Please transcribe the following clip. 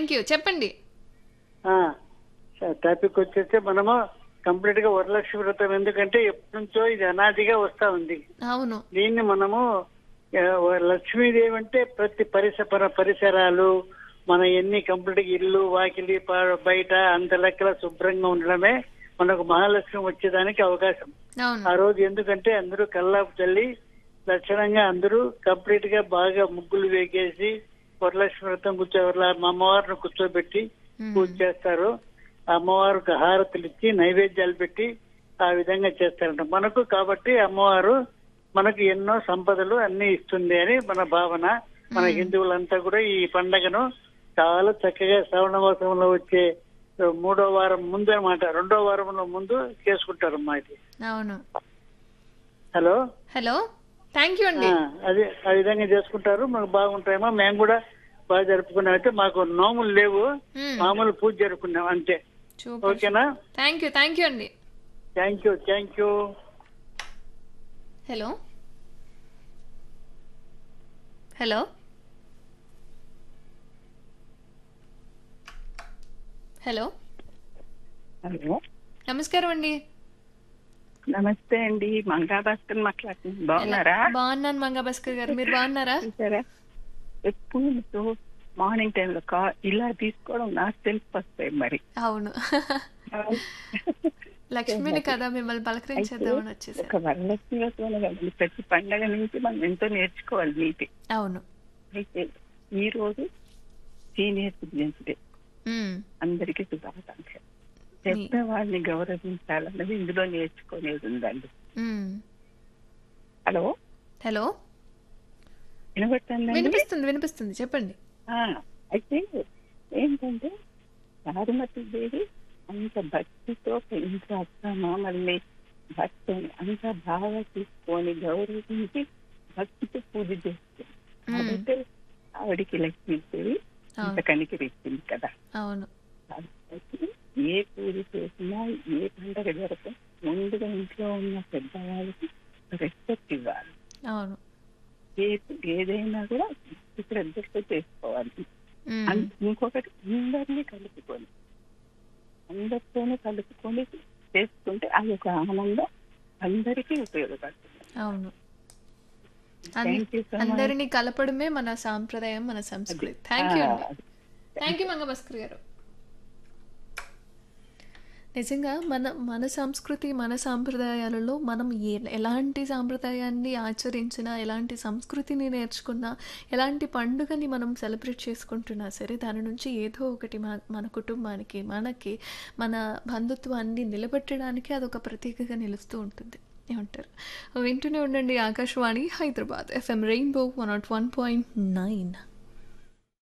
Thank you చెప్పండి ఆ, topic వచ్చేస్తే మనము కంప్లీట్ గా వరలక్ష్మి వ్రతం ఎందుకంటే ఎప్పటి నుంచో ఇది అనాదిగా వస్తా ఉంది అవును దీన్ని మనము ఆ, లక్ష్మీదేవి అంటే ప్రతి పరిసర పరిసరాలు మన ఎన్ని కంప్లీట్ గా ఇల్లు వాకిలి ప- బయట అంత లెక్కల శుభ్రంగా ఉండడమే మనకు మహాలక్ష్మి వచ్చేదానికి అవకాశం ఆ అవును రోజు ఎందుకంటే అందరూ కల్లాపు చల్లి లక్షణంగా అందరూ కంప్లీట్ గా బాగా ముగ్గులు వేగేసి వరలక్ష్మి వ్రతం కూర్చో వరల- మా అమ్మవారిని కూర్చోబెట్టి మ్మ్. పూజ చేస్తారు ఆ అమ్మవారికి హారతులు ఇచ్చి నైవేద్యాలు పెట్టి ఆ విధంగా చేస్తారంట మనకు కాబట్టి అమ్మవారు మనకు ఎన్నో సంపదలు అన్ని ఇస్తుంది అని మన భావన మన హిందువులంతా కూడా ఈ పండగను చాలా చక్కగా శ్రవణ మాసంలో వచ్చే మూడో వారం ముందు అనమాట రెండో వారంలో ముందు చేసుకుంటారమ్మా ఇది అవును హలో హలో థ్యాంక్ యూ ఆ, అండి అది ఆ విధంగా చేసుకుంటారు మనకు బాగుంటాయేమో మేము కూడా బాగా జరుపుకున్నాం అయితే మాకు నోములు లేవు మ్మ్. మామూలు పూజ జరుపుకున్నాం అంతే సూపర్ ఓకేనా థ్యాంక్ యూ థ్యాంక్ యూ అండి thank you thank you hello hello hello hello నమస్కారం అండి నమస్తే అండి మంగా భాస్కర్ మాట్లాడుతుంది బాగున్నారా బాగున్నాను మంగా భాస్కర్ గారు మీరు బాగున్నారా చూసారా ఎప్పుడు మార్నింగ్ టైంలో కా ఇలా తీసుకోవడం నాకు తెలిసి వస్తాయి మరి అవును లక్ష్మిని కదా మిమ్మల్ని పలకరించేద్దామని వచ్చేసారు ఒక వరలక్ష్మి వ్రతం కదండి ప్రతి పండగ నుంచి మనం ఎంతో నేర్చుకోవాలి నీతి అవును అయితే ఈ రోజు సీనియర్ సిటిజన్స్ డే మ్మ్. అందరికీ శుభాకాంక్షలు పెద్దవాడిని గౌరవించాలన్నది ఇందులో నేర్చుకునేది ఉందండి మ్మ్. హలో హలో వినబడుతుందండి వినిపిస్తుంది వినిపిస్తుంది చెప్పండి ఆ, అయితే ఏంటంటే చారుమతి దేవి అంత భక్తితో ఇంట్లో అక్క మామల్ని భక్తిని అంత బాగా తీసుకొని గౌరవించి భక్తితో పూజ చేస్తుంది కాబట్టి ఆవిడికి లక్ష్మీదేవి అంత కనికరిస్తుంది కదా అవును కాబట్టి ఏ పూజ చేసినా ఏ పండగ జరగదు ముందుగా ఇంట్లో ఉన్న పెద్దవాళ్ళకి రెస్పెక్ట్ ఇవ్వాలి అవును ఏ ఏదైనా కూడా భక్తి శ్రద్ధతో చేసుకోవాలి మ్మ్. అన్- ఇంకొకటి అందరినీ కలుపుకొని అందరితోనే కలుపుకొని చేసుకుంటే అది ఒక ఆనందం అందరికీ ఉపయోగపడుతుంది అవును Thank you so much. అందరినీ కలపడమే మన సాంప్రదాయం మన సంస్కృతి థ్యాంక్ యూ అండి థ్యాంక్ యూ మంగ భాస్కర్ గారు నిజంగా మన మన సంస్కృతి మన సాంప్రదాయాలలో మనం ఏ ఎలాంటి సాంప్రదాయాన్ని ఆచరించినా ఎలాంటి సంస్కృతిని నేర్చుకున్నా ఎలాంటి పండుగని మనం సెలబ్రేట్ చేసుకుంటున్నా సరే దాని నుంచి ఏదో ఒకటి మన మన కుటుంబానికి మనకి మన బంధుత్వాన్ని నిలబెట్టడానికి అదొక ప్రతీకగా నిలుస్తూ ఉంటుంది ఏమంటారు వింటూనే ఉండండి Akashvani Hyderabad FM rainbow one nought one point nine